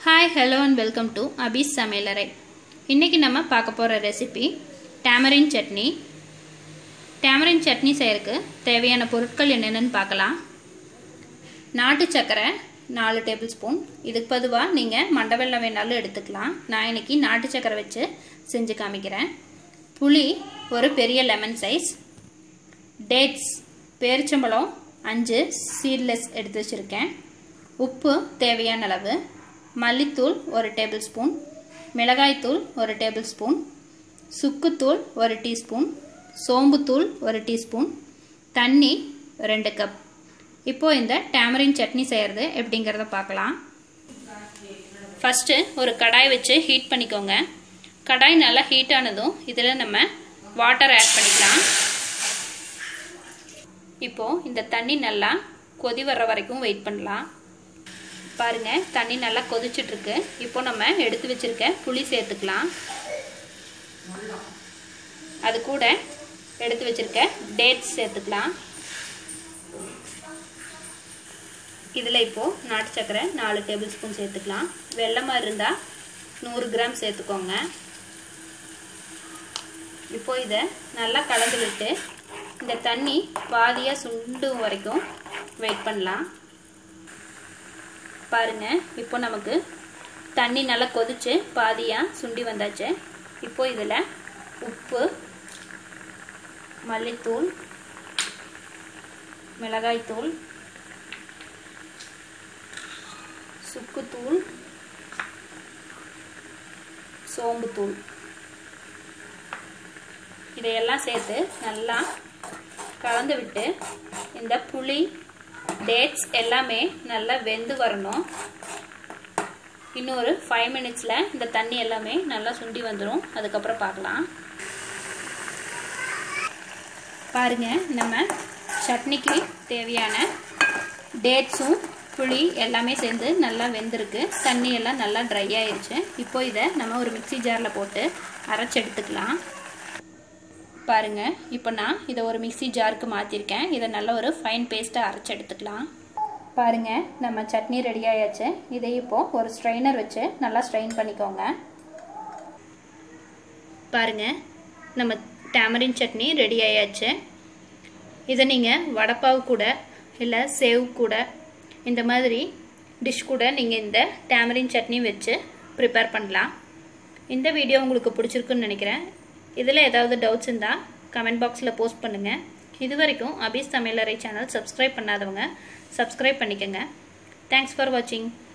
hi hello and welcome to Abi's சமையலறை இன்றைக்கி நம்ம பார்க்க போகிற recipe tamarind chutney tamarind chutney செய்யறதுக்கு தேவையான பொருட்கள் என்னென்னு பார்க்கலாம் நாட்டு சர்க்கரை நாலு டேபிள் ஸ்பூன் இதுக்கு பொதுவாக நீங்கள் மண்டை வெல்லம் வேணாலும் எடுத்துக்கலாம் நான் இன்னைக்கு நாட்டு சர்க்கரை வச்சு செஞ்சு காமிக்கிறேன் புளி ஒரு பெரிய லெமன் சைஸ் டேட்ஸ் பேரிச்சம்பழம் அஞ்சு சீட்லெஸ் எடுத்து வச்சுருக்கேன் உப்பு தேவையான அளவு மல்லித்தூள் ஒரு டேபிள் ஸ்பூன் மிளகாய்த்தூள் ஒரு டேபிள் ஸ்பூன் சுக்குத்தூள் ஒரு டீஸ்பூன் சோம்புத்தூள் ஒரு டீஸ்பூன் தண்ணி ரெண்டு கப் இப்போது இந்த டேமரின் சட்னி செய்கிறது எப்படிங்கிறத பார்க்கலாம் ஃபஸ்ட்டு ஒரு கடாய் வச்சு ஹீட் பண்ணிக்கோங்க கடாய் நல்லா ஹீட் ஆனதும் இதில் நம்ம வாட்டர் ஆட் பண்ணிக்கலாம் இப்போது இந்த தண்ணி நல்லா கொதி வர்ற வரைக்கும் வெயிட் பண்ணலாம் பாருங்க தண்ணி நல்லா கொதிச்சுட்ருக்கு இப்போ நம்ம எடுத்து வச்சிருக்க புளி சேர்த்துக்கலாம் அது கூட எடுத்து வச்சிருக்க டேட்ஸ் சேர்த்துக்கலாம் இதில் இப்போது நாட்டு சக்கரை நாலு டேபிள் ஸ்பூன் சேர்த்துக்கலாம் வெள்ளமாக இருந்தால் நூறு கிராம் சேர்த்துக்கோங்க இப்போ இதை நல்லா கலந்து விட்டு இந்த தண்ணி பாதியாக சுண்டும் வரைக்கும் வெயிட் பண்ணலாம் பாருங்க இப்போ நமக்கு தண்ணி நல்லா கொதிச்சு பாதியாக சுண்டி வந்தாச்சு இப்போ இதில் உப்பு மல்லித்தூள் மிளகாய்த்தூள் சுக்குத்தூள் சோம்புத்தூள் இதையெல்லாம் சேர்த்து நல்லா கலந்து விட்டு இந்த புளி டேட்ஸ் எல்லாமே நல்லா வெந்து வரணும் இன்னொரு ஃபைவ் மினிட்ஸில் இந்த தண்ணி எல்லாமே நல்லா சுண்டி வந்துடும் அதுக்கப்புறம் பார்க்கலாம் பாருங்க நம்ம சட்னிக்கு தேவையான டேட்ஸும் புளி எல்லாமே சேர்ந்து நல்லா வெந்திருக்கு தண்ணி எல்லாம் நல்லா ட்ரை ஆயிடுச்சு இப்போ இதை நம்ம ஒரு மிக்சி ஜாரில் போட்டு அரைச்சி எடுத்துக்கலாம் பாருங்க இப்போ நான் இதை ஒரு மிக்சி ஜாருக்கு மாற்றிருக்கேன் இதை நல்ல ஒரு ஃபைன் பேஸ்ட்டாக அரைச்சி எடுத்துக்கலாம் பாருங்க நம்ம சட்னி ரெடி ஆயாச்சு இதை இப்போ ஒரு ஸ்ட்ரெயினர் வச்சு நல்லா ஸ்ட்ரெயின் பண்ணிக்கோங்க பாருங்க நம்ம டேமரின் சட்னி ரெடி ஆயாச்சு இதை நீங்கள் வடப்பாவு கூட இல்லை சேவ் கூட இந்த மாதிரி டிஷ் கூட நீங்கள் இந்த டேமரின் சட்னி வச்சு ப்ரிப்பேர் பண்ணலாம் இந்த வீடியோ உங்களுக்கு பிடிச்சிருக்குன்னு நினைக்கிறேன் இதில் ஏதாவது டவுட்ஸ் இருந்தால் கமெண்ட் பாக்ஸில் போஸ்ட் பண்ணுங்கள் இது வரைக்கும் அபீஸ் சமையலறை சேனல் சப்ஸ்கிரைப் பண்ணாதவங்க சப்ஸ்கிரைப் பண்ணிக்கோங்க தேங்க்ஸ் ஃபார் வாட்சிங்